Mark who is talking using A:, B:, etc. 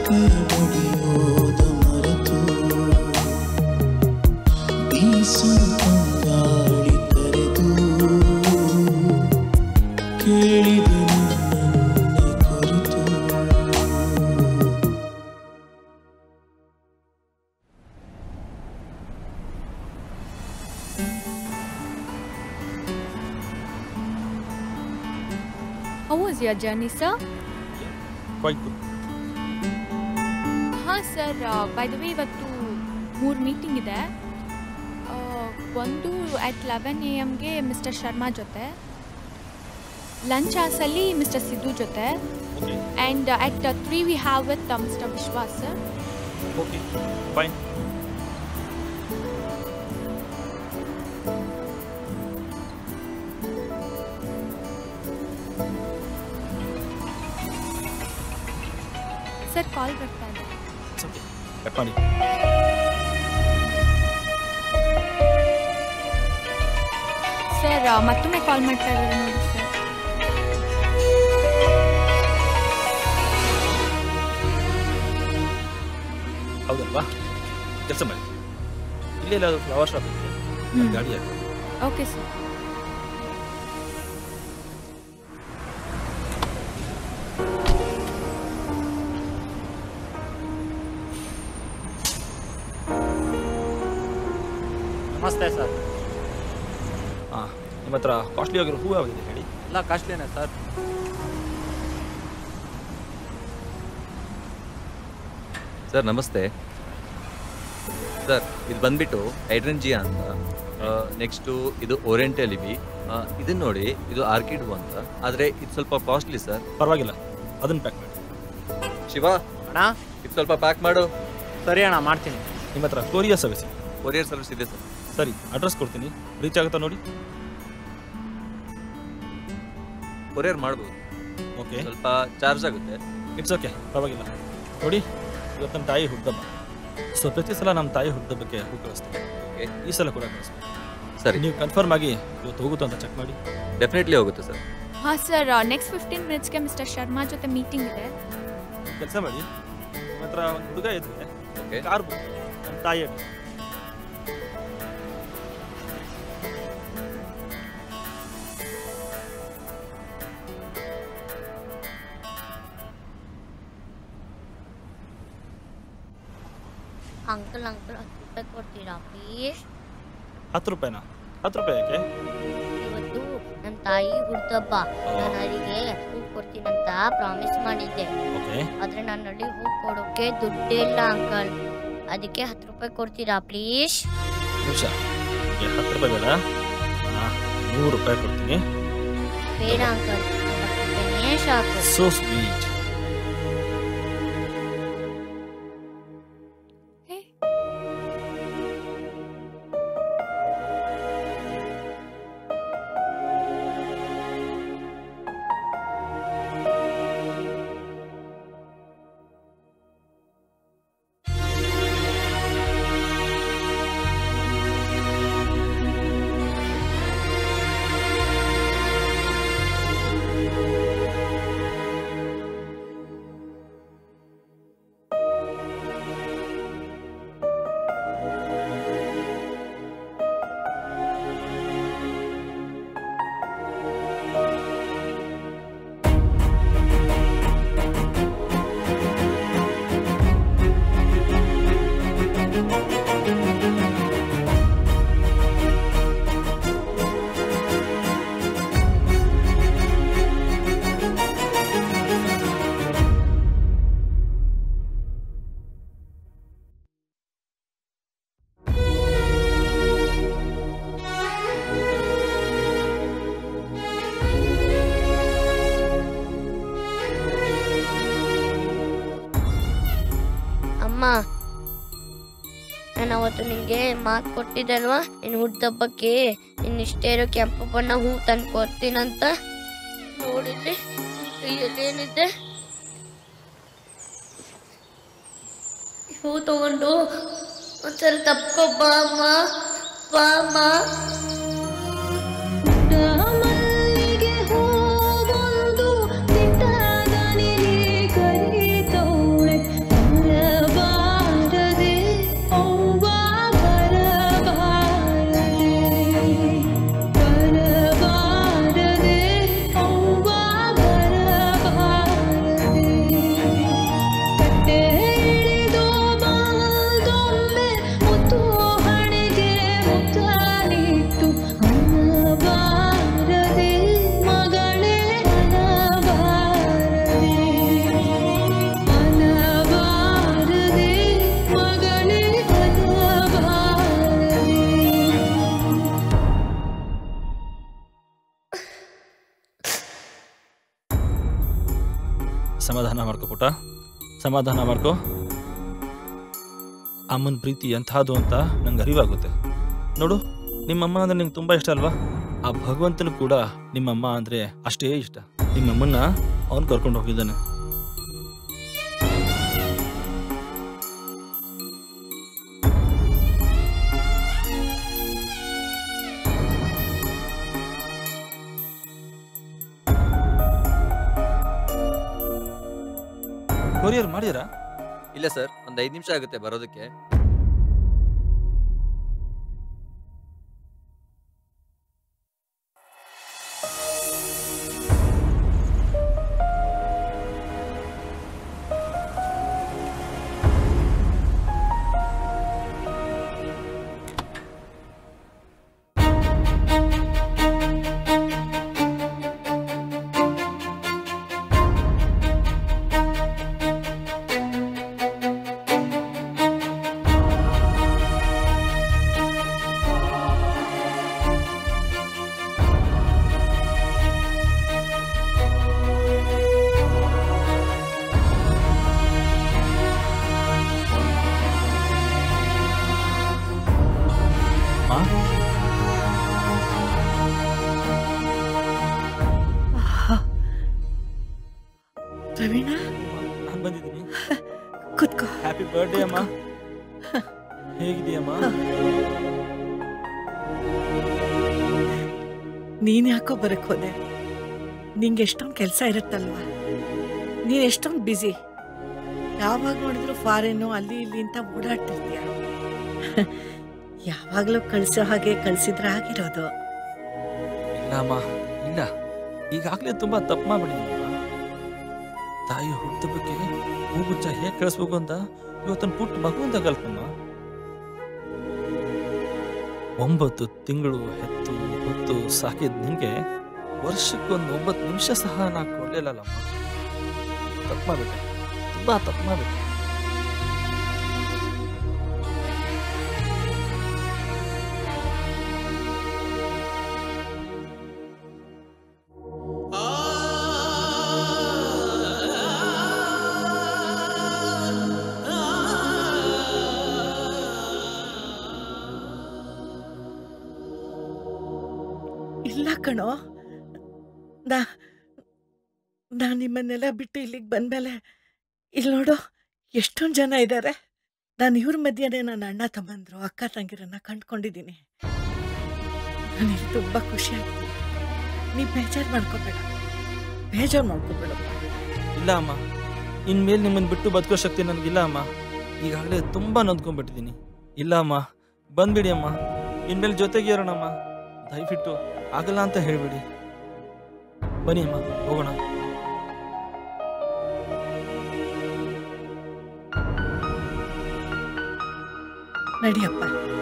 A: ಕೈ ಬಡಿಯೋದ ಮರೆತು ಬೀಸಲು ತಂಗಾಳಿ ಕರೆದು ಕೇಳಿದೆ ನಿನ್ನನ್ನೇ ಕುರಿತು
B: How was your journey, sir?
C: Quite good
B: ಹಾಂ ಸರ್ ಬೈ ದ ವೇ ಇವತ್ತು ಮೂರು ಮೀಟಿಂಗ್ ಇದೆ ಆ, ಒಂದು ಅಟ್ ಲೆವೆನ್ ಎ ಎಮ್ಗೆ ಮಿಸ್ಟರ್ ಶರ್ಮಾ ಜೊತೆ ಲಂಚ್ ಅವರ್ಸಲ್ಲಿ ಮಿಸ್ಟರ್ ಸಿದ್ದು ಜೊತೆ
C: okay
B: and at three we have with mister Vishwas sir
C: okay fine
B: sir call ಬರ್ತಾ ಇದೆ
C: ಓಕೆ ಕಟ್ ಮಾಡಿ
B: ಸರ್ ಮತ್ತೊಮ್ಮೆ ಕಾಲ್ ಮಾಡ್ತಾ ಇದ್ದಾರೆ ನೋಡಿ ಸರ್
C: ಹೌದಲ್ವಾ ಕೆಲಸ ಮಾಡಿ ಇಲ್ಲೇ ಇಲ್ಲ ಫ್ಲವರ್ ಶಾಪ್ ಇದೆ
B: ಹ್ಮ್.
C: ಗಾಡಿ ಹಾಕಿ
B: ಓಕೆ ಸರ್
D: ನಮಸ್ತೆ ಸರ್
C: ಹಾಂ ನಿಮ್ಮ ಹತ್ರ ಕಾಸ್ಟ್ಲಿ ಆಗಿರೋ ಹೂವು ಯಾವಿದೆ ಹೇಳಿ
D: ಎಲ್ಲ ಕಾಸ್ಟ್ಲಿನೇ ಸರ್
E: ಸರ್ ನಮಸ್ತೆ ಸರ್ ಇದು ಬಂದ್ಬಿಟ್ಟು ಹೈಡ್ರೆಂಜಿಯಾ ಅಂತ ನೆಕ್ಸ್ಟು ಇದು ಓರಿಯೆಂಟಲ್ ಇವಿ ಇದನ್ನ ನೋಡಿ ಇದು ಆರ್ಕಿಡ್ ಅಂತ ಆದರೆ ಇದು ಸ್ವಲ್ಪ ಕಾಸ್ಟ್ಲಿ ಸರ್
C: ಪರವಾಗಿಲ್ಲ ಅದನ್ನು ಪ್ಯಾಕ್ ಮಾಡಿ
E: ಶಿವ
D: ಅಣ್ಣ
E: ಇದು ಸ್ವಲ್ಪ ಪ್ಯಾಕ್ ಮಾಡು
D: ಸರಿ ಅಣ್ಣ ಮಾಡ್ತೀನಿ
C: ನಿಮ್ಮ ಹತ್ರ ಕೊರಿಯರ್ ಸರ್ವಿಸ್ ಇದೆ
E: ಕೊರಿಯರ್ ಸರ್ವಿಸ್ ಇದೆ ಸರ್
C: ಸರಿ ಅಡ್ರೆಸ್ ಕೊಡ್ತೀನಿ ರೀಚ್ ಆಗುತ್ತಾ ನೋಡಿ
E: ಕೊರಿಯರ್ ಮಾಡ್ಬೋದು
C: ಓಕೆ
E: ಸ್ವಲ್ಪ ಚಾರ್ಜ್ ಆಗುತ್ತೆ
C: ಇಟ್ಸ್ ಓಕೆ ಪರವಾಗಿಲ್ಲ ನೋಡಿ ಇವತ್ತು ನಮ್ಮ ತಾಯಿ ಹುಟ್ಟದಬ್ಬ ಸೊ ಪ್ರತಿ ಸಲ ನಮ್ಮ ತಾಯಿ ಹುಟ್ಟದಬ್ಬಕ್ಕೆ ಹೂ ಕಳಿಸ್ತೀವಿ
E: ಓಕೆ
C: ಈ ಸಲ ಕೂಡ ಕಳಿಸ್ತೀವಿ
E: ಸರಿ
C: ನೀವು ಕನ್ಫರ್ಮ್ ಆಗಿ ಇವತ್ತು ಹೋಗುತ್ತೋ ಅಂತ ಚೆಕ್ ಮಾಡಿ
E: ಡೆಫಿನೆಟ್ಲಿ ಹೋಗುತ್ತೆ ಸರ್
B: ಹಾಂ ಸರ್ ನೆಕ್ಸ್ಟ್ ಫಿಫ್ಟೀನ್ ಮಿನಿಟ್ಸ್ಗೆ ಮಿಸ್ಟರ್ ಶರ್ಮಾ ಜೊತೆ ಮೀಟಿಂಗ್ ಇದೆ
C: ಕೆಲಸ ಮಾಡಿ ನಿಮ್ಮ ಹತ್ರ ಒಂದು ಹುಡುಗ ಇದ್ರೆ
E: ಓಕೆ
C: ಕಾರ್ ಬುಕ್ ನಮ್ಮ ತಾಯಿ address.
F: ಅಂಕಲ್ ಅಂಕಲ್ ಹತ್ತು ರೂಪಾಯಿ ಕೊಡ್ತೀರಾ ಪ್ಲೀಸ್
C: ಹತ್ತು ರೂಪಾಯಿನಾ ಹತ್ತು ರೂಪಾಯಿ ಯಾಕೆ
F: ಇವತ್ತು ನನ್ನ ತಾಯಿ ಹುಡ್ದಬ್ಬ ನಾನು ಅವರಿಗೆ ಹೂ ಕೊಡ್ತೀನಂತ ಪ್ರಾಮಿಸ್ ಮಾಡಿದ್ದೆ
C: ಓಕೆ
F: ಆದ್ರೆ ನನ್ನಲ್ಲಿ ಹೂ ಕೊಡೋಕೆ ದುಡ್ಡೇ ಇಲ್ಲ ಅಂಕಲ್ ಅದಕ್ಕೆ ಹತ್ತು ರೂಪಾಯಿ ಕೊಡ್ತೀರಾ ಪ್ಲೀಸ್
C: ನಿಮಿಷ ಹತ್ತು ರೂಪಾಯಿ ಬೇಡ ಹಾಂ ನೂರು ರೂಪಾಯಿ ಕೊಡ್ತೀನಿ
F: ಬೇಡ ಅಂಕಲ್ ಹತ್ತು ರೂಪಾಯಿನೇ ಸಾಕು
C: ಸೋ ಸ್ವೀಟ್
B: ಹೇ
F: ಅಮ್ಮ ನಾನು ಅವತ್ತು ನಿಂಗೆ ಮಾತು ಕೊಟ್ಟಿದ್ದಲ್ವಾ ನಿನ್ನ ಹುಡ್ದಬ್ಬಕ್ಕೆ ನಿನ್ನ ಇಷ್ಟೇ ಇರೋ ಕೆಂಪು ಬಣ್ಣ ಹೂ ತಂದು ಕೊಡ್ತೀನಂತ ನೋಡಿದ್ರೆ ಏನಿದೆ ಹೂ ತಗೊಂಡು ಒಂದ್ಸಲ ತಪ್ಕೊ ಬಾ ಅಮ್ಮ ಬಾ ಅಮ್ಮ
G: ಹೂವೊಂದು ನಿಂತಾಗ ನಿನಗೆ ಕರೀತವಳೆ
C: ಪುಟ್ಟ ಸಮಾಧಾನ ಮಾಡ್ಕೋ ಅಮ್ಮನ ಪ್ರೀತಿ ಎಂಥದ್ದು ಅಂತ ನಂಗೆ ಅರಿವಾಗುತ್ತೆ ನೋಡು ನಿಮ್ಮಮ್ಮ ಅಂದ್ರೆ ನಿಂಗೆ ತುಂಬ ಇಷ್ಟ ಅಲ್ವಾ ಆ ಭಗವಂತನು ಕೂಡ ನಿಮ್ಮಮ್ಮ ಅಂದರೆ ಅಷ್ಟೇ ಇಷ್ಟ ನಿಮ್ಮಮ್ಮನ್ನ ಅವನು ಕರ್ಕೊಂಡು ಹೋಗಿದ್ದಾನೆ ಕೊರಿಯರ್ ಮಾಡಿದ್ರಾ
E: ಇಲ್ಲ ಸರ್ ಒಂದು ಐದು ನಿಮಿಷ ಆಗುತ್ತೆ ಬರೋದಕ್ಕೆ
C: ಅಮ್ಮ
G: ಪ್ರವೀಣ
C: ನಾನು ಬಂದಿದ್ದೀನಿ
G: ಕುತ್ಕೋ
C: ಹ್ಯಾಪಿ ಬರ್ಡೇ ಅಮ್ಮ ಹೇಗಿದೆಯಮ್ಮ
G: ನೀನ್ ಯಾಕೋ ಬರಕ್ ಹೋದೆ ನಿಂಗೆ ಎಷ್ಟೊಂದು ಕೆಲಸ ಇರುತ್ತಲ್ವಾ ನೀನ್ ಎಷ್ಟೊಂದು ಬ್ಯುಸಿ ಯಾವಾಗ ನೋಡಿದ್ರು ಫಾರಿನ್ನು ಅಲ್ಲಿ ಇಲ್ಲಿ ಅಂತ ಓಡಾಡ್ತಿರ್ತೀಯ ಯಾವಾಗಲೂ ಕಳ್ಸೋ ಹಾಗೆ ಕಳ್ಸಿದ್ರೆ ಆಗಿರೋದು
C: ಇಲ್ಲ ಅಮ್ಮ ಇಲ್ಲ ಈಗಾಗಲೇ ತುಂಬಾ ತಪ್ಪು ಮಾಡ್ಬಿಟ್ಟಿದ್ದೀನಮ್ಮ ತಾಯಿ ಹುಟ್ಟಿದ ಬಗ್ಗೆ ಹೂಗುಚ್ಚ ಹೇಗೆ ಕಳಿಸ್ಬೇಕು ಅಂತ ಇವತ್ತೊಂದು ಪುಟ್ಟ ಮಗು ಅಂತ ಕಲ್ತಮ್ಮ ಒಂಬತ್ತು ತಿಂಗಳು ಹೆತ್ತು ಹೊತ್ತು ಸಾಕಿದ ನಿಂಗೆ ವರ್ಷಕ್ಕೊಂದು ಒಂಬತ್ತು ನಿಮಿಷ ಸಹ ನಾ ಕೊಡ್ಲಿಲ್ಲಲ್ಲಮ್ಮ ತಪ್ಪು ಮಾಡ್ಬಿಟ್ಟೆ ತುಂಬಾ ತಪ್ಪು ಮಾಡ್ಬಿಟ್ಟೆ
G: ಇಲ್ಲ ಕಣೋ ನಾ ನಾ ನಿಮ್ಮನ್ನೆಲ್ಲ ಬಿಟ್ಟು ಇಲ್ಲಿಗೆ ಬಂದ್ಮೇಲೆ ಇಲ್ಲಿ ನೋಡು ಎಷ್ಟೊಂದು ಜನ ಇದ್ದಾರೆ ನಾನು ಇವ್ರ ಮಧ್ಯೆನೇ ನನ್ನ ಅಣ್ಣ ತಮ್ಮಂದ್ರು ಅಕ್ಕ ತಂಗಿರನ್ನ ಕಂಡ್ಕೊಂಡಿದ್ದೀನಿ ನನಗೆ ತುಂಬ ಖುಷಿ ಆಗ್ತಿದೆ ನೀ ಬೇಜಾರು ಮಾಡ್ಕೋಬೇಡ ಬೇಜಾರು ಮಾಡ್ಕೋಬೇಡಪ್ಪ
C: ಇಲ್ಲ ಅಮ್ಮ ಇನ್ಮೇಲೆ ನಿಮ್ಮನ್ನು ಬಿಟ್ಟು ಬದುಕೋ ಶಕ್ತಿ ನನಗಿಲ್ಲ ಅಮ್ಮ ಈಗಾಗಲೇ ತುಂಬ ನೊಂದ್ಕೊಂಡ್ಬಿಟ್ಟಿದ್ದೀನಿ ಇಲ್ಲ ಅಮ್ಮ ಬಂದ್ಬಿಡಿ ಅಮ್ಮ ಇನ್ಮೇಲೆ ಜೊತೆಗೆ ಇರೋಣಮ್ಮ ದಯವಿಟ್ಟು ಆಗಲ್ಲ ಅಂತ ಹೇಳ್ಬಿಡಿ ಬನ್ನಿ ಅಮ್ಮ ಹೋಗೋಣ
G: ನಡಿಯಪ್ಪ